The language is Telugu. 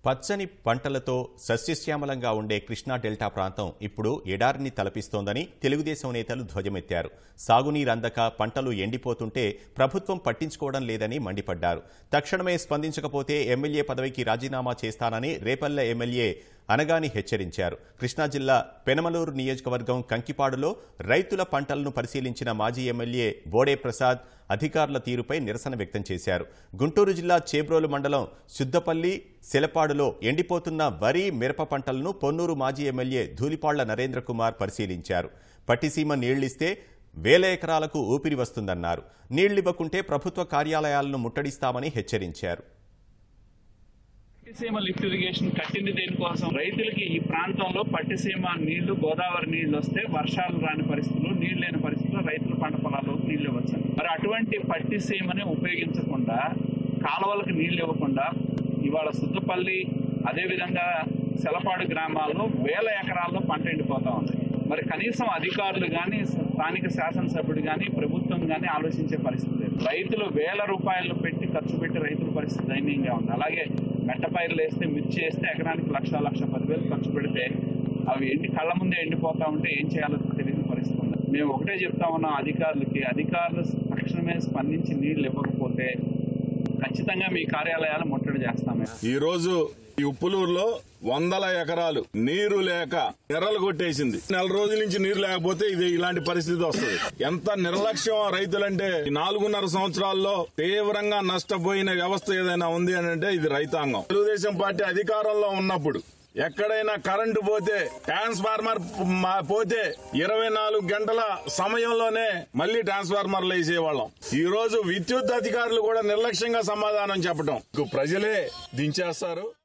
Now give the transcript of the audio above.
పచ్చని పంటలతో సస్యశ్యామలంగా ఉండే కృష్ణా డెల్టా ప్రాంతం ఇప్పుడు ఎడారిని తలపిస్తోందని తెలుగుదేశం నేతలు ధ్వజమెత్తారు సాగునీరు అందక పంటలు ఎండిపోతుంటే ప్రభుత్వం పట్టించుకోవడం లేదని మండిపడ్డారు తక్షణమే స్పందించకపోతే ఎమ్మెల్యే పదవికి రాజీనామా చేస్తానని రేపల్లె ఎమ్మెల్యే అనగాని హెచ్చరించారు కృష్ణా జిల్లా పెనమలూరు నియోజకవర్గం కంకిపాడులో రైతుల పంటలను పరిశీలించిన మాజీ ఎమ్మెల్యే బోడే ప్రసాద్ అధికారుల తీరుపై నిరసన వ్యక్తం చేశారు గుంటూరు జిల్లా చేబ్రోలు మండలం శుద్ధపల్లి సెలపాడులో ఎండిపోతున్న వరి మిరప పంటలను పొన్నూరు మాజీ ఎమ్మెల్యే ధూలిపాళ్ల నరేంద్ర కుమార్ పరిశీలించారు పట్టిసీమ నీళ్లిస్తే వేల ఎకరాలకు ఊపిరి వస్తుందన్నారు నీళ్లివ్వకుంటే ప్రభుత్వ కార్యాలయాలను ముట్టడిస్తామని హెచ్చరించారు పట్టిసీమ లిఫ్ట్ ఇరిగేషన్ కట్టింది దేనికోసం రైతులకి ఈ ప్రాంతంలో పట్టిసీమ నీళ్లు గోదావరి నీళ్లు వస్తే వర్షాలు రాని పరిస్థితులు నీళ్లు లేని పరిస్థితుల్లో రైతుల పంట పొలాల్లోకి నీళ్లు ఇవ్వచ్చు మరి అటువంటి పట్టిసీమని ఉపయోగించకుండా కాలువలకు నీళ్లు ఇవ్వకుండా ఇవాళ సుద్దపల్లి అదేవిధంగా సెలపాడు గ్రామాల్లో వేల ఎకరాల్లో పంట ఎండిపోతా ఉంది మరి కనీసం అధికారులు కానీ స్థానిక శాసనసభ్యుడు కానీ ప్రభుత్వం కానీ ఆలోచించే పరిస్థితి లేదు రైతులు వేల రూపాయలు పెట్టి ఖర్చు పెట్టి రైతుల పరిస్థితి దయనీయంగా ఉంది అలాగే మెట్ట పైర్లు వేస్తే మిర్చి వేస్తే ఎకరానికి లక్ష లక్ష పదివేలు ఖర్చు పెడితే అవి ఎండి కళ్ళ ముందే ఎండిపోతా ఉంటే ఏం చేయాలో తెలియని పరిస్థితి ఉంది మేము ఒకటే చెప్తా ఉన్నాం అధికారులకి అధికారులు తక్షణమే స్పందించి నీళ్లు ఇవ్వకపోతే ఖచ్చితంగా మీ కార్యాలయాలు ముట్టడి చేస్తామే ఈ రోజు ఈ ఉప్పులూరులో వందల ఎకరాలు నీరు లేక ఎర్రలు కొట్టేసింది నెల రోజుల నుంచి నీరు లేకపోతే ఇది ఇలాంటి పరిస్థితి వస్తుంది ఎంత నిర్లక్ష్యం రైతులంటే ఈ నాలుగున్నర సంవత్సరాల్లో తీవ్రంగా నష్టపోయిన వ్యవస్థ ఏదైనా ఉంది అని అంటే ఇది రైతాంగం తెలుగుదేశం పార్టీ అధికారంలో ఉన్నప్పుడు ఎక్కడైనా కరెంటు పోతే ట్రాన్స్ఫార్మర్ మా- పోతే ఇరవై నాలుగు గంటల సమయంలోనే మళ్లీ ట్రాన్స్ఫార్మర్లు వేసేవాళ్ళం ఈ రోజు విద్యుత్ అధికారులు కూడా నిర్లక్ష్యంగా సమాధానం చెప్పడం ప్రజలే దించేస్తారు